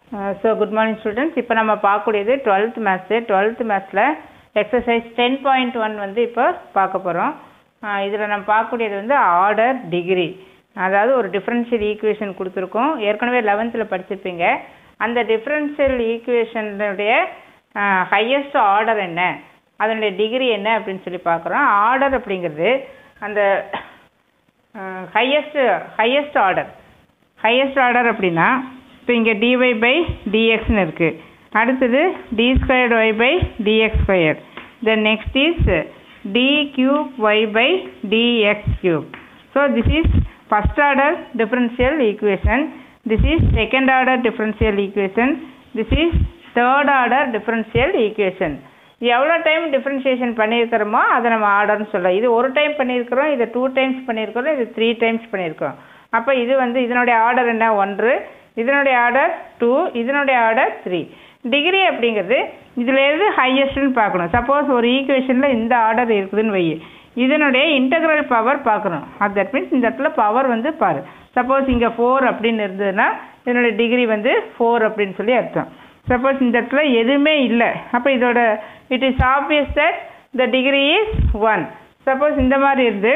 So good morning students இப்போ நம்ம பார்க்கக்கூடியது டுவெல்த் மேத்ஸு டுவெல்த் மேத்ஸில் எக்ஸசைஸ் டென் பாயிண்ட் ஒன் வந்து இப்போ பார்க்க போகிறோம் இதில் நம்ம பார்க்கக்கூடியது வந்து ஆர்டர் டிகிரி அதாவது ஒரு டிஃப்ரென்ஷியல் ஈக்குவேஷன் கொடுத்துருக்கோம் ஏற்கனவே லெவன்த்தில் படிச்சிருப்பீங்க அந்த டிஃப்ரென்ஷியல் ஈக்குவேஷனுடைய ஹையஸ்ட் ஆர்டர் என்ன அதனுடைய டிகிரி என்ன அப்படின்னு சொல்லி பார்க்குறோம் ஆர்டர் அப்படிங்கிறது அந்த highest highest order highest order அப்படின்னா இப்போ இங்கே டிஒய் பை டிஎக்ஸ்னு இருக்குது அடுத்தது d squared y by dx squared then next is d cube y by dx cube so this is first order differential equation this is second order differential equation this is third order differential equation எவ்வளோ time differentiation பண்ணியிருக்கிறோமோ அதை நம்ம ஆர்டர்னு சொல்லலாம் இது ஒரு time பண்ணியிருக்கிறோம் இதை two times பண்ணியிருக்கிறோம் இது த்ரீ டைம்ஸ் பண்ணியிருக்கோம் அப்போ இது வந்து இதனுடைய ஆர்டர் என்ன ஒன்று இதனுடைய ஆர்டர் டூ இதனுடைய ஆர்டர் த்ரீ டிகிரி அப்படிங்கிறது இதில் எது ஹையஸ்ட்னு பார்க்கணும் சப்போஸ் ஒரு ஈக்குவேஷனில் இந்த ஆர்டர் இருக்குதுன்னு வை இதனுடைய இன்டகிரல் பவர் பார்க்கணும் அது தட் மீன்ஸ் இந்த இடத்துல பவர் வந்து பாரு சப்போஸ் இங்கே ஃபோர் அப்படின்னு இருந்ததுன்னா இதனுடைய டிகிரி வந்து ஃபோர் அப்படின்னு சொல்லி அர்த்தம் சப்போஸ் இந்த இடத்துல எதுவுமே இல்லை அப்போ இதோட it is obvious that the degree is one suppose இந்த மாதிரி இருந்து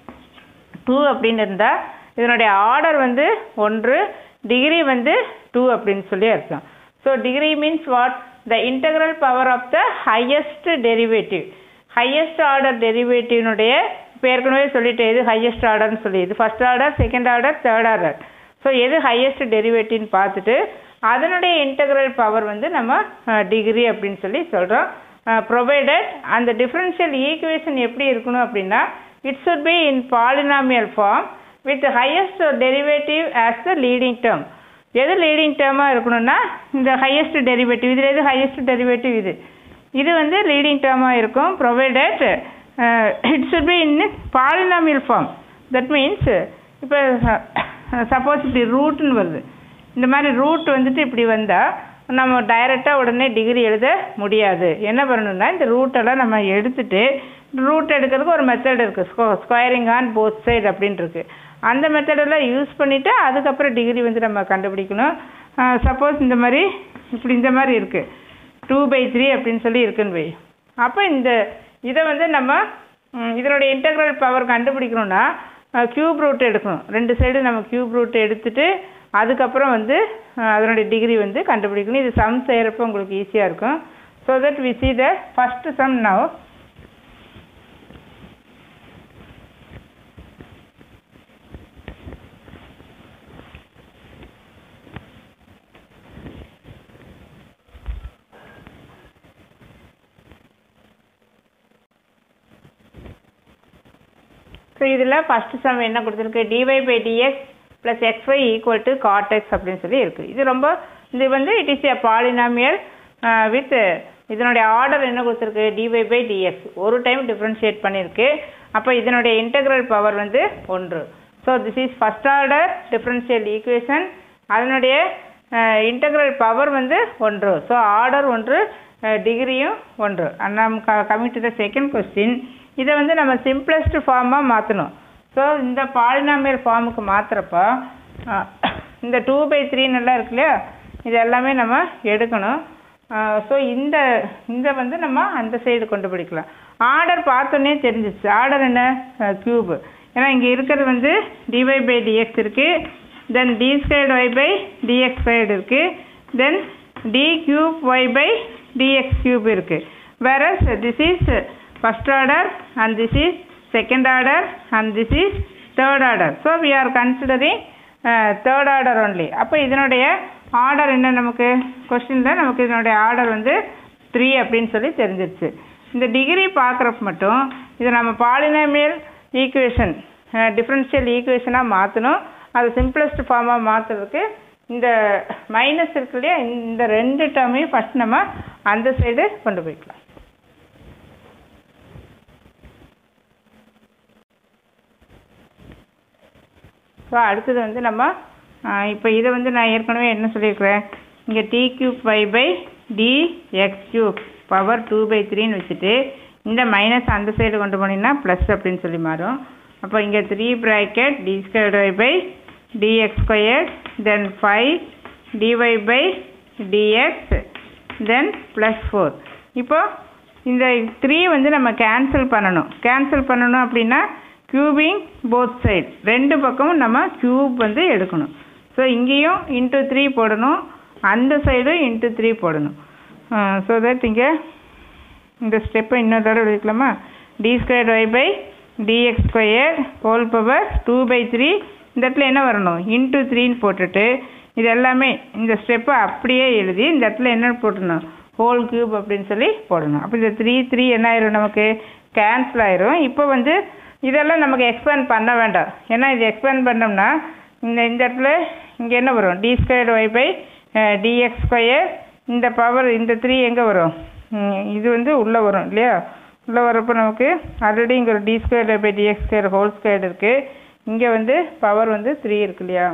டூ அப்படின்னு இருந்தால் இதனுடைய ஆர்டர் வந்து ஒன்று டிகிரி வந்து டூ அப்படின்னு சொல்லி அர்த்தம் so degree means what the integral power of the highest derivative highest order டெரிவேட்டிவ்னுடைய இப்போ ஏற்கனவே சொல்லிட்டு எது ஹையஸ்ட் ஆர்டர்னு சொல்லி இது first order second order third order so எது ஹையஸ்ட் டெரிவேட்டிவ்னு பார்த்துட்டு அதனுடைய இன்டகிரல் பவர் வந்து நம்ம டிகிரி அப்படின்னு சொல்லி சொல்கிறோம் ப்ரொவைடட் அந்த டிஃப்ரென்ஷியல் ஈக்குவேஷன் எப்படி இருக்கணும் அப்படின்னா it should be in polynomial form with highest derivative as the leading term எது லீடிங் டேர்மாக இருக்கணும்னா இந்த ஹையஸ்ட் டெரிவேட்டிவ் இதில் எது ஹையஸ்ட் டெரிவேட்டிவ் இது இது வந்து லீடிங் டேர்மாக இருக்கும் provided it should be in polynomial form that means இப்போ சப்போஸ் இப்படி ரூட்னு வருது இந்த மாதிரி ரூட் வந்துட்டு இப்படி வந்தால் நம்ம டைரெக்டாக உடனே டிகிரி எழுத முடியாது என்ன பண்ணணும்னா இந்த ரூட்டெல்லாம் நம்ம எடுத்துட்டு ரூட் எடுக்கிறதுக்கு ஒரு மெத்தட் இருக்குது ஸ்கொ ஸ்கொயரிங் ஆன் போத் சைடு அப்படின்ட்டு இருக்குது அந்த மெத்தடெல்லாம் யூஸ் பண்ணிவிட்டு அதுக்கப்புறம் டிகிரி வந்து நம்ம கண்டுபிடிக்கணும் சப்போஸ் இந்த மாதிரி இப்படி இந்த மாதிரி இருக்குது டூ பை த்ரீ அப்படின்னு சொல்லி இருக்குன்னு வை அப்போ இந்த இதை வந்து நம்ம இதனுடைய இன்டெக்ரல் பவர் கண்டுபிடிக்கணும்னா க்யூப் ரூட் எடுக்கணும் ரெண்டு சைடு நம்ம க்யூப் ரூட் எடுத்துட்டு அதுக்கப்புறம் வந்து அதனுடைய டிகிரி வந்து கண்டுபிடிக்கணும் இது சம் செய்கிறப்ப உங்களுக்கு ஈஸியாக இருக்கும் so that we see the first sum now so இதில் ஃபஸ்ட்டு சம் என்ன கொடுத்துருக்கு d y by d x plus x y equal to cot x அப்படின்னு சொல்லி இருக்குது இது ரொம்ப இது வந்து it is a polynomial with இதனுடைய ஆர்டர் என்ன கொடுத்துருக்கு டிஒய் பை டிஎக்ஸ் ஒரு டைம் டிஃப்ரென்ஷியேட் பண்ணியிருக்கு அப்போ இதனுடைய இன்டெக்ரல் பவர் வந்து ஒன்று so this is first order differential equation அதனுடைய இன்டெக்ரல் பவர் வந்து ஒன்று ஸோ ஆர்டர் ஒன்று டிகிரியும் ஒன்று நம் க coming to the second question இதை வந்து நம்ம சிம்பிளஸ்ட் ஃபார்மாக மாற்றணும் ஸோ இந்த பாலினாமியல் ஃபார்முக்கு மாற்றுறப்போ இந்த டூ பை த்ரீ நல்லா இருக்கு இல்லையா இது எல்லாமே நம்ம எடுக்கணும் ஸோ இந்த இந்த வந்து நம்ம அந்த சைடு கொண்டு பிடிக்கலாம் ஆர்டர் பார்த்தோன்னே தெரிஞ்சிச்சு ஆர்டர் என்ன க்யூப் ஏன்னா இங்கே இருக்கிறது வந்து டிஒய் பை டிஎக்ஸ் இருக்குது then d squared y by dx squared இருக்குது then d cube y by dx cube இருக்குது வேற this is first order and this is second order and this is third order. So we are considering uh, third order only. அப்போ இதனுடைய order என்ன நமக்கு கொஸ்டினில் நமக்கு இதனுடைய ஆர்டர் வந்து த்ரீ அப்படின்னு சொல்லி தெரிஞ்சிருச்சு இந்த டிகிரி பார்க்குறப்ப மட்டும் இதை நம்ம பாலினாமியல் ஈக்குவேஷன் டிஃப்ரென்ஷியல் ஈக்குவேஷனாக மாற்றணும் அது சிம்பிளஸ்ட் ஃபார்மாக மாற்றுறதுக்கு இந்த மைனஸ் இருக்கு இல்லையா இந்த ரெண்டு டேர்மையும் ஃபஸ்ட் நம்ம அந்த சைடு கொண்டு போய்க்கலாம் ஸோ அடுத்தது வந்து நம்ம இப்போ இதை வந்து நான் ஏற்கனவே என்ன சொல்லியிருக்கிறேன் இங்கே d cube y by d x cube power two by த்ரீன்னு வச்சுட்டு இந்த மைனஸ் அந்த சைடு கொண்டு போனீங்கன்னா ப்ளஸ் அப்படின்னு சொல்லி மாறும் அப்போ இங்கே three bracket d squared y by dx squared then 5 dy by dx then plus four இப்போ இந்த த்ரீ வந்து நம்ம கேன்சல் பண்ணணும் கேன்சல் பண்ணணும் அப்படின்னா க்யூபிங் போத் சைடு ரெண்டு பக்கமும் நம்ம க்யூப் வந்து எடுக்கணும் ஸோ இங்கேயும் இன்ட்டு த்ரீ போடணும் அந்த சைடும் இன்ட்டு த்ரீ போடணும் ஸோ தட் இங்கே இந்த ஸ்டெப்பை இன்னொரு தடவை எழுதிக்கலாமா d square y by dx square whole power two by three இந்த இடத்துல என்ன வரணும் இன்ட்டு த்ரீன்னு போட்டுட்டு இது எல்லாமே இந்த ஸ்டெப்பை அப்படியே எழுதி இந்த இடத்துல என்ன போட்டணும் ஹோல் கியூப் அப்படின்னு சொல்லி போடணும் அப்போ இந்த த்ரீ த்ரீ என்ன ஆயிரும் நமக்கு கேன்சல் ஆயிரும் இப்போ வந்து இதெல்லாம் நமக்கு எக்ஸ்பேண்ட் பண்ண வேண்டாம் ஏன்னா இது எக்ஸ்பேண்ட் பண்ணோம்னா இந்த இந்த இடத்துல இங்கே என்ன வரும் d square y by dx square இந்த பவர் இந்த த்ரீ எங்கே வரும் ம், இது வந்து உள்ளே வரும் இல்லையா உள்ளே வரப்போ நமக்கு ஆல்ரெடி இங்கே ஒரு d square by dx square whole square இருக்குது இங்கே வந்து பவர் வந்து த்ரீ இருக்கு இல்லையா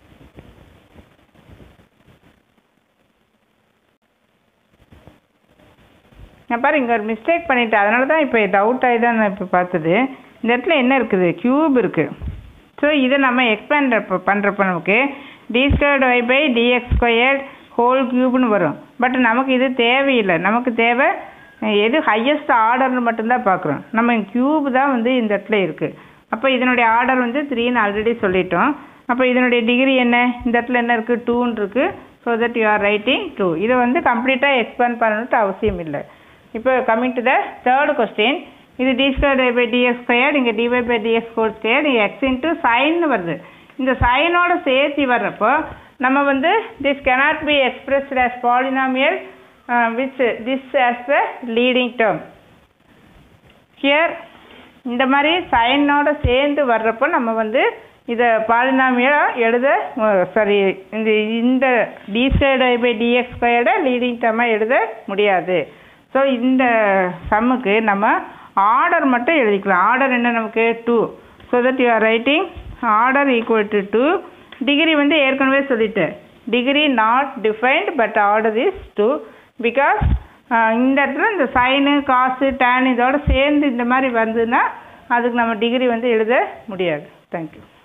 நான் பாரு இங்கே ஒரு மிஸ்டேக் பண்ணிட்டேன் அதனால தான் இப்போ டவுட் ஆகி தான் நான் இப்போ பார்த்தது இந்த இடத்துல என்ன இருக்குது க்யூப் இருக்குது ஸோ இதை நம்ம எக்ஸ்பேண்ட் பண்ணுறப்ப நமக்கு d squared y by dx squared whole க்யூப்னு வரும் பட் நமக்கு இது தேவையில்லை நமக்கு தேவை அஹ், எது ஹையஸ்ட் ஆர்டர்னு மட்டும்தான் பார்க்குறோம் நம்ம க்யூப் தான் வந்து இந்த இடத்துல இருக்குது அப்போ இதனுடைய ஆர்டர் வந்து த்ரீன்னு ஆல்ரெடி சொல்லிட்டோம் அப்போ இதனுடைய டிகிரி என்ன இந்த இடத்துல என்ன இருக்குது டூன்னு இருக்குது so that you are writing two இதை வந்து கம்ப்ளீட்டாக எக்ஸ்பேண்ட் பண்ணணுன்ட்டு அவசியம் இல்லை இப்போ coming to the third question இது d square by dx square இங்கே dy by dx whole square இங்கே எக்ஸ் இன்ட்டு சைன்னு வருது இந்த சைனோட சேர்த்து வர்றப்போ நம்ம வந்து this cannot be expressed as polynomial uh, which this as the leading term here இந்த மாதிரி சைனோட சேர்ந்து வர்றப்போ நம்ம வந்து இதை பாலினாமியாக எழுத சாரி இந்த இந்த டி ஸ்கொயர்டு பை டிஎக்ஸ் ஸ்கொயர்டை லீடிங் டேர்மாக எழுத முடியாது ஸோ இந்த சம்முக்கு நம்ம ஆர்டர் மட்டும் எழுதிக்கலாம் ஆர்டர் என்ன நமக்கு two so that you are writing order equal to two degree வந்து ஏற்கனவே சொல்லிட்டேன் degree not defined but order is two because இந்த இடத்துல இந்த சைனு காசு டேன் இதோட சேர்ந்து இந்த மாதிரி வந்ததுன்னா அதுக்கு நம்ம டிகிரி வந்து எழுத முடியாது தேங்க்யூ